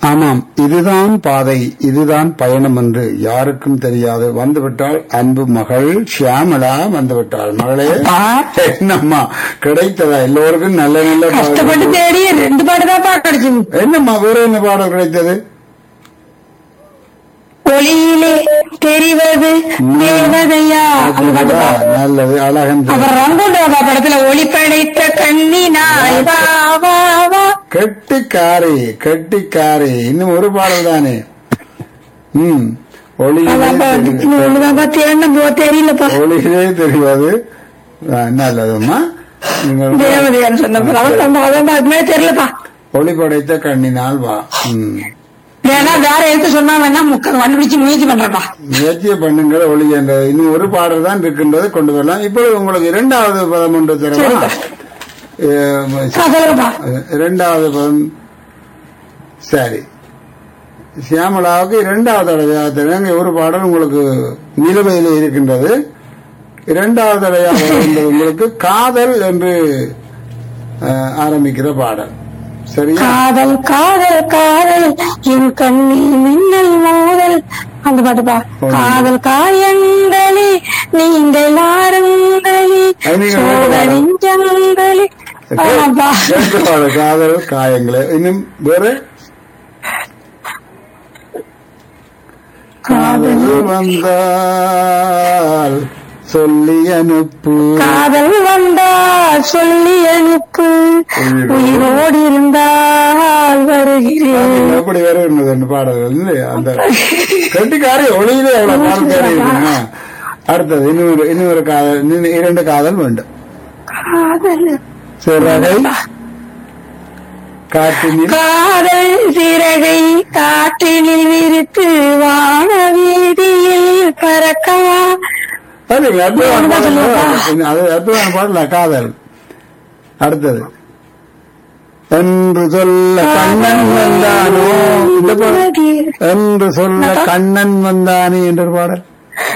ஆமாம் இதுதான் பாதை இதுதான் பயணம் என்று யாருக்கும் தெரியாது வந்துவிட்டால் அன்பு மகள் ஷியாமளா வந்துவிட்டாள் மகளே ஆ, என்னம்மா கிடைத்ததா எல்லோருக்கும் நல்ல நல்ல கஷ்டப்பட்டு பாடல்கள். தேடி ரெண்டு பாட்டு தான் கிடைச்சது என்னம்மா வேற என்ன பாடல் கிடைத்தது ஒளியிலே தெரிவது தேவதையா அந்த பாட்டு அதுவா? தான். நல்லது அழகன் அப்புறம் ரங்கோண்டு வாபா படத்துல ஒளி படைத்த கண்ணினாய் வா வா வா கெட்டிக்காரி கெட்டிக்காரி இன்னும் ஒரு பாடல் தானே ம் ஒளியிலே அதான்ப்பா, தெரிவது. இன்னும் ஒண்ணுதான்ப்பா தேடணும் போ தெரியலப்பா ஒளியிலே தெரிவது ஆ, நல்லதும்மா நீங்கள் தேவதையான்னு சொன்னப்ப அதான் அதான் அது மாதிரி தெரியலப்பா ஒளி படைத்த கண்ணினால் வா ம். வேணா வேற எடுத்து சொன்னா வேணா முக்க கண்டுபிடிச்சு முயற்சி பண்றப்பா முயற்சியை பண்ணுங்கள் ஒளி என்ற இன்னும் ஒரு பாடல் தான் இருக்கின்றது கொண்டு வரலாம் இப்பொழுது உங்களுக்கு இரண்டாவது பதம் ஒன்று தரவா ஆ, சொல்லுப்பா இரண்டாவது பதம் சரி சியாமலாவுக்கு இரண்டாவது தடவையாக தெரியும் ஒரு பாடல் உங்களுக்கு நிலுவையில் இருக்கின்றது இரண்டாவது தடவையாக வருகின்றது உங்களுக்கு காதல் என்று அஹ், ஆரம்பிக்கிற பாடல் சரியா காதல் காதல் காதல் என் கண்ணில் மின்னல் மோதல் அந்த பாட்டுப்பா காதல் காயங்களே நீங்கள் ஆறுங்களே அது நீங்க சோக நெஞ்சங்களே ஆமாப்பா ரெண்டு பாடல் காதல் காயங்களே இன்னும் வேற காதல் வந்தால் சொல்லி அனுப்பு காதல் வந்தா சொல்லி அனுப்பு உயிரோடு இருந்தால் வருகிறேன் எப்படி வேற இருந்தது அந்த பாடல்கள் இல்லையா அந்த கெட்டிக்காரி ஒளியிலே அவ்வளவு பாடல்காரி இருக்குங்க அடுத்தது இன்னொரு இன்னொரு காதல் இன்னும் இரண்டு காதல் வேண்டும் காதல் சிறகை காற்றினில் காதல் சிறகை காற்றினில் விரித்து வான வீதியில் பறக்கவா அது அற்புதமான பாடல் அது அற்புதமான பாடல காதல் அடுத்தது என்று சொல்ல கண்ணன் வந்தானோ இந்த பாடல் என்று சொல்ல கண்ணன் வந்தானே என்ற பாடல்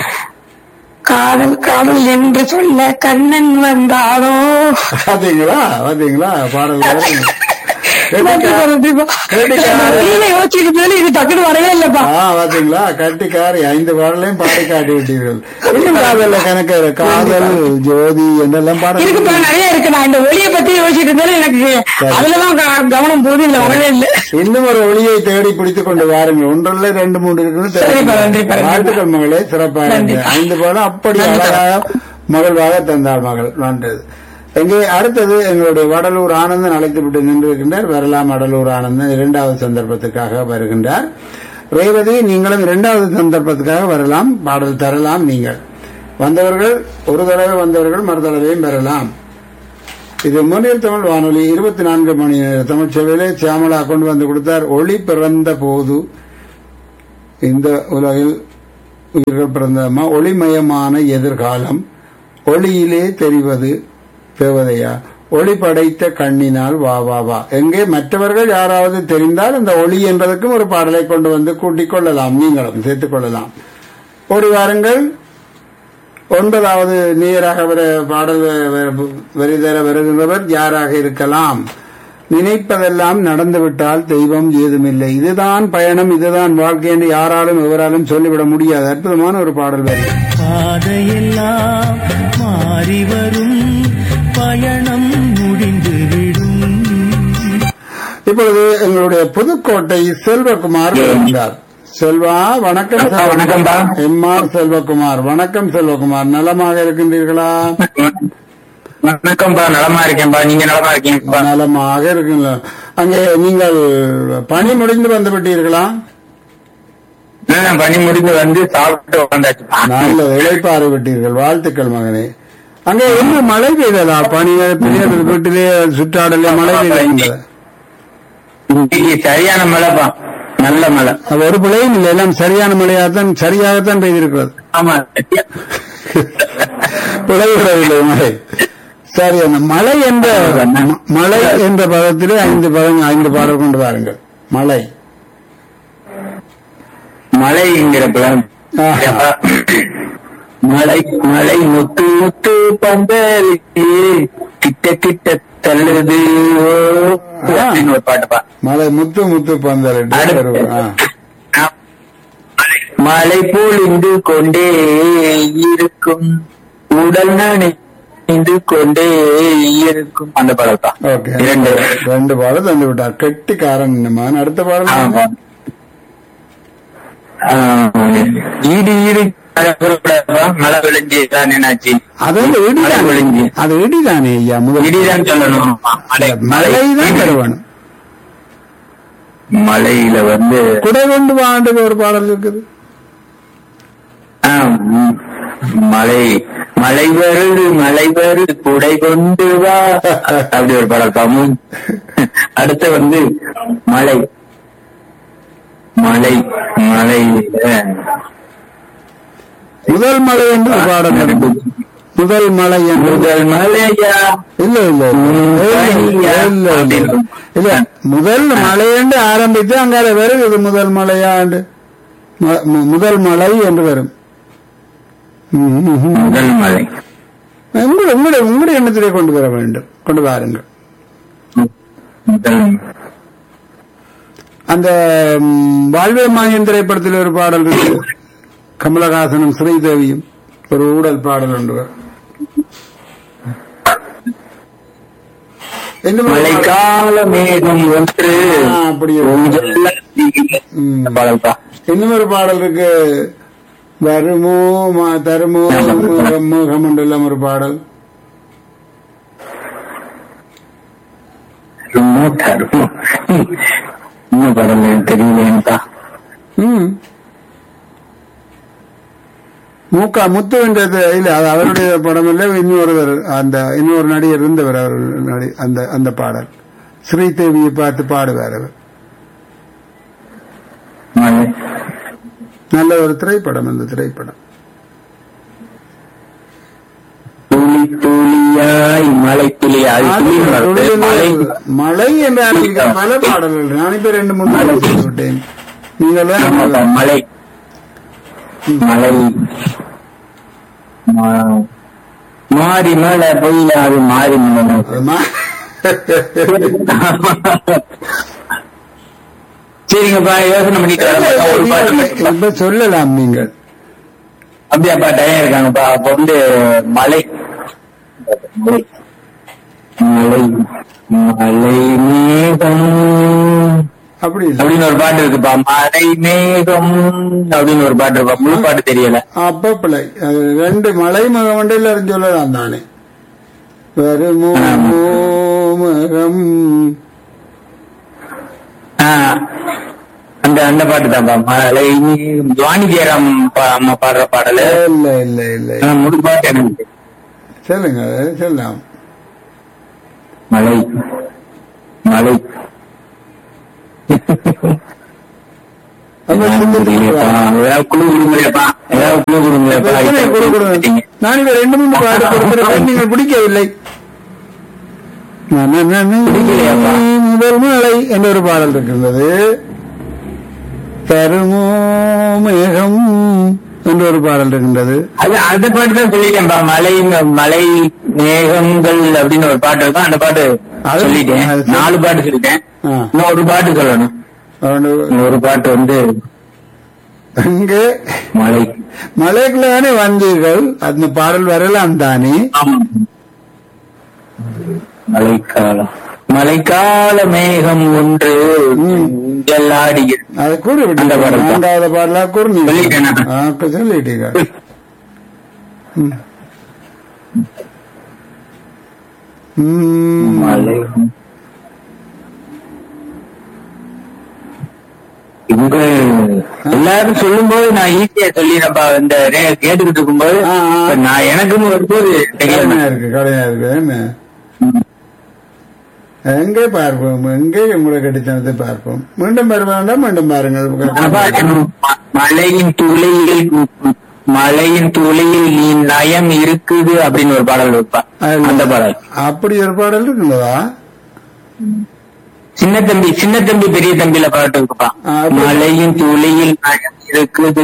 காதல் காதல் என்று சொல்ல கண்ணன் வந்தானோ பாத்தீங்களா பாத்தீங்களா பாடல் நன்றி கெட்டிக்காரி. நன்றிப்பா. கெட்டிக்காரி. வெளியில யோசிச்சுட்டு இருந்தது இது டக்குனு வரவே இல்லப்பா ஆ பாத்தீங்களா கட்டிக்காரி ஐந்து பாடலையும் பாடி காட்டி விட்டீர்கள் இன்னும் காதல்ல கணக்கு காதல் ஜோதி என்றெல்லாம் இருக்குப்பா பாடல் நிறைய இருக்கு நான் இந்த ஒளியை பத்தி யோசிச்சுட்டு இருந்தது எனக்கு அதுலதான் க- கவனம் போகுது இல்ல வரவே இல்லை இன்னும் ஒரு ஒளியை தேடி பிடித்துக் கொண்டு வாருங்கள் ஒன்றல்ல ரெண்டு மூன்று இருக்குது சரிப்பா, நன்றிப்பா, நன்றிப்பா. வாழ்த்துக்கள் மகளே சிறப்பாக இருந்தது. நன்றிப்பா. ஐந்து பாடம் அப்படி நன்றிப்பா. அழகாக மகிழ்வாக தந்தார் மகள் நன்றது எங்கே அடுத்தது எங்களுடைய வடலூர் ஆனந்தன் அழைத்து விட்டு நின்றிருக்கின்றார் வரலாம் வடலூர் ஆனந்தன் இரண்டாவது சந்தர்ப்பத்துக்காக வருகின்றார் ரேவதி நீங்களும் இரண்டாவது சந்தர்ப்பத்துக்காக வரலாம் பாடல் தரலாம் நீங்கள் வந்தவர்கள் ஒரு தடவை வந்தவர்கள் மறு தடவையும் பெறலாம் இது முன்னில் தமிழ் வானொலி இருபத்தி நான்கு மணி நேர தமிழ் சேவையிலே சியாமலா கொண்டு வந்து கொடுத்தார் ஒளி பிறந்த போது இந்த உலகில் உயிர்கள் பிறந்தமா ஒளிமயமான எதிர்காலம் ஒளியிலே தெரிவது தேவதையா ஒளி படைத்த கண்ணினால் வா வா வா எங்கே மற்றவர்கள் யாராவது தெரிந்தால் அந்த ஒளி என்பதற்கும் ஒரு பாடலை கொண்டு வந்து கூட்டிக் கொள்ளலாம் நீங்களும் சேர்த்துக் கொள்ளலாம் ஓடி வாருங்கள் ஒன்பதாவது நேராக வர பாடல் வ- வ- வரிதர வருகின்றவர் யாராக இருக்கலாம் நினைப்பதெல்லாம் நடந்துவிட்டால் தெய்வம் ஏதுமில்லை இதுதான் பயணம் இதுதான் வாழ்க்கை என்று யாராலும் எவராலும் சொல்லிவிட முடியாது அற்புதமான ஒரு பாடல் வரி பாதையெல்லாம் மாறி வரும் பயணம் முடிந்துவிடும் இப்பொழுது எங்களுடைய புதுக்கோட்டை செல்வகுமார் இருந்தார் செல்வா வணக்கம் செல்வா. வணக்கம்பா. எம்ஆர் செல்வகுமார் வணக்கம் செல்வகுமார் நலமாக இருக்கின்றீர்களா வணக்கம்பா நலமா இருக்கேன்பா நீங்க நலமா இருக்கீங்கப்பா நலமாக இருக்குங்களா அங்கே நீங்கள் பணி முடிந்து வந்து விட்டீர்களா நான் பணி முடிந்து வந்து சாப்பிட்டு வந்தாச்சுப்பா நல்ல இழைப்பாறு விட்டீர்கள் வாழ்த்துக்கள் மகனே அங்கே என்ன மழை பெய்ததா பணி பெரிய வீட்டிலே சுற்றாடலே மழை பெய்தது இன்னைக்கு சரியான மழைப்பா நல்ல மழை அது ஒரு பிள்ளையும் இல்லை எல்லாம் சரியான மழையாகத்தான் சரியாகத்தான் பெய்திருக்கிறது ஆமா பிழைவிடவில்லை மழை சரி அந்த மழை என்ற ம- மழை என்ற பதத்திலே ஐந்து பதம் ஐந்து பாடல் கொண்டு வாருங்கள் மழை மழைங்கிற பழம் ஆஹா. மழை மழை முத்து முத்து பந்தலிலே கிட்ட கிட்ட தள்ளுது ஓ, அப்படின்னு ஒரு பாட்டுப்பா மலை முத்து முத்து பந்தல் அடுத்து. மலை பொழிந்து கொண்டே இருக்கும் உடல் நனைந்து கொண்டே இருக்கும் அந்த பாடல் தான் ஓகே இரண்டு ரெண்டு பாடல் தந்து விட்டார் கெட்டிக்காரன் மகன் அடுத்த பாடல் ஆமா. ஆ, ஈடு ஈடு கூடாதுப்பா. மழை விளைஞ்சுதான் என்னாச்சு அது வந்து மழை இடிதானே விளைஞ்சு அது இடிதானே ஐயா முதல் இடிதான் சொல்லணும் மழை மழை தான் தருவானு மலையில வந்து குடை கொண்டு வாண்டுக்கு ஒரு பாடல் இருக்குது ஆ, ம், மலை மலை வருது மலை வருது குடை கொண்டு வா அப்படி ஒரு படம் பாமும் அடுத்து வந்து மலை மலை மலை முதல் மலை என்று ஒரு பாடல் இருக்கு. முதல் மலை என்று முதல் மலையா இல்ல இல்ல இல்ல இல்ல இல்ல இல்ல இல்ல முதல் மலை என்று ஆரம்பித்து அங்கால வருகிறது முதல் மலையாண்டு ம- மு- முதல் மலை என்று வரும் ம், ம், ம். முதல் மலை உங்களுடைய உங்களுடைய உங்களுடைய எண்ணத்திலே கொண்டு வர வேண்டும் கொண்டு வாருங்கள் முதல் அந்த ம், வாழ்வே மாயன் திரைப்படத்தில் ஒரு பாடல் இருக்கு கமலஹாசனும் ஸ்ரீதேவியும் ஒரு ஊடல் பாடல் உண்டு என்ன பாடல்? மழைக்கால மேகம் ஒன்று ஆ, அப்படியே. ஊஞ்சல்ல ம். இந்த பாடல் தான் இன்னும் ஒரு பாடல் இருக்கு வருமோ மா- தருமோ முகம் முகம் எல்லாம் ஒரு பாடல் ரொம்ப தரும் இன்னும் பாடல் எனக்கு தெரியலையா ம் மூக்கா முத்துவன்றது இல்ல அது அவருடைய படம் இல்ல இன்னொருவர் அந்த இன்னொரு நடிகர் இருந்தவர் அவர் நடி அந்த அந்த பாடல் ஸ்ரீதேவியை பார்த்து பாடுவார் அவர் மழை நல்ல ஒரு திரைப்படம் அந்த திரைப்படம் துளி துளியாய் மலை துளியாய் அது துளி வளர்த்து மலை மழை என்று ஆரம்பிக்கிற பல பாடல்கள் நான் இப்ப ரெண்டு மூணு நாள் சொல்லி விட்டேன் நீங்கள் ஆமாப்பா, தான் மலை மலை மா- மாறி மழை பொய்யாது மாறி மழை ஆமா. சரிங்கப்பா யோசனை பண்ணிட்டு வரேன்ப்பா. ஒரு பாட்டு மட்டும். இப்ப சொல்லலாம் நீங்கள் அப்படியாப்பா டயம் இருக்காங்கப்பா அப்ப வந்து மலை மலை மலை மலை மேகம் அப்படி இல்ல. அப்படின்னு ஒரு பாட்டு இருக்குப்பா மலை மேகம் அப்படின்னு ஒரு பாட்டு இருக்குப்பா முழு பாட்டு தெரியல அப்ப பிள்ளை அது ரெண்டு மலை மகமண்டையில் இருந்து சொல்லலாம் தானே வருமோ மகம் ஆ, அந்த அந்த பாட்டு தான்ப்பா மலை மேகம். ஜானி ஜெயராம் பா- அம்மா பாடுற பாடலு இல்ல இல்ல இல்ல ஆ, முழு பாட்டு எனக்கு தெரியும். சொல்லுங்க சொல்லலாம் மலை மலை அப்ப சிந்தித்து பாருங்க. ஏதாவது குழு கொடுங்களேப்பா ஏதாவது குழு கொடுங்களேப்பா எத்தனை குடு கொடுங்க? நான் இப்ப ரெண்டு மூணு பாடு கொடுக்கிறேன் நீங்கள் பிடிக்கவில்லை நன நன பிடிக்கலையாப்பா? முதல் மலை என்ற ஒரு பாடல் இருக்கின்றது தருமோ மேகம் என்ற ஒரு பாடல் இருக்கின்றது அது அந்த பாட்டு தான் சொல்லிட்டேன்பா மலை மலை மேகங்கள் அப்படின்னு ஒரு பாட்டு இருக்கும் அந்த பாட்டு அது- சொல்லிட்டேன் அது சரி. நாலு பாட்டு சொல்லிட்டேன் ஆ. இன்னும் ஒரு பாட்டு சொல்லணும் அவனு ஒரு பாட்டு வந்து அங்கே மலை மலைக்குள்ள தானே வந்தீர்கள் அந்த பாடல் வரலாம் தானே ஆமா மழைக்காலம் மழைக்கால மேகம் ஒன்று ஊஞ்சலாடுகிறது அதை கூறி அந்த விட்டு பாடல் தான். நான்காவது பாடலா கூறினீங்க சொல்லிட்டேனா? ஆ, இப்ப சொல்லிட்டீங்க ம். ம். மலை இவங்க எல்லாரும் சொல்லும்போது நான் ஈஸியா சொல்லிடுறேன்ப்பா இந்த ரே- கேட்டுக்கிட்டு இருக்கும்போது ஆ, ஆ. இப்ப நான் எனக்குன்னு வரும்போது தெரியல கடுமையா இருக்கு கடுமையா இருக்கு என்ன எங்கே பார்ப்போம் எங்கே உங்களை கடித்தனத்தை பார்ப்போம் மீண்டும் வர வேண்டாம் மீண்டும் அப்பா, பாருங்கள் ம- மலையின் துளியில் மலையின் துளியில் நீ நயம் இருக்குது அப்படின்னு ஒரு பாடல் வைப்பா அந்த பாடல் அப்படி ஒரு பாடல் இருக்குங்களா சின்ன தம்பி சின்ன தம்பி பெரிய தம்பியில பாட்டு இருக்குப்பா ஆ, அப்படி. மலையின் துளியில் நயம் இருக்குது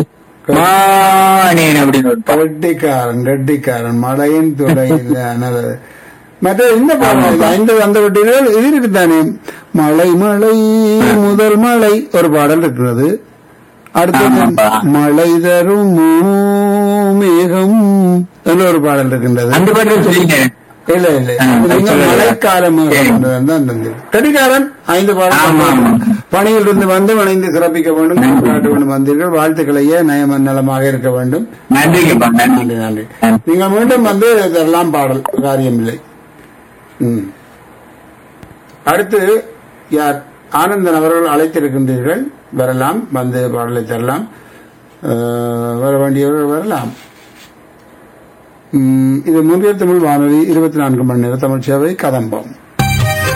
மானேன் அப்படின்னு ஒரு பாடல் கட்டிக்காரன் கட்டிக்காரன் மழையின் துளையில் நல்லது மற்ற இந்த பாடல் ஐந்து வந்த விட்டீர்கள் இது இருக்குதானே மழை மழை முதல் மழை ஒரு பாடல் இருக்கிறது அடுத்தது ஆமாப்பா. மழை தரும் மேகம் என்று ஒரு பாடல் இருக்கின்றது அந்த பாட்டு சொல்லிங்க இல்ல இல்ல ஆ, நீங்க சொல்லுங்க. மழைக்காலம் சரி. தான் தந்தது கடிகாரன் ஐந்து ஆமா, ஆமா. பாடல் பணியில் இருந்து வந்து வணைந்து சிறப்பிக்க வேண்டும் காட்ட வேண்டும் வந்தீர்கள் வாழ்த்துக்களையே நயம நலமாக இருக்க வேண்டும் நன்றிங்கப்பா நன்றி நன்றி நன்றி நீங்கள் மீண்டும் வந்து இதெல்லாம் பாடல் காரியமில்லை ம். அடுத்து யார் ஆனந்தன் அவர்கள் அழைத்திருக்கின்றீர்கள் வரலாம் வந்து பாடலை தரலாம் அஹ், வர வேண்டியவர்கள் வரலாம் ம், இது முன்னிய தமிழ் வானொலி இருபத்தி நான்கு மணி நேர தமிழ் சேவை கதம்பம்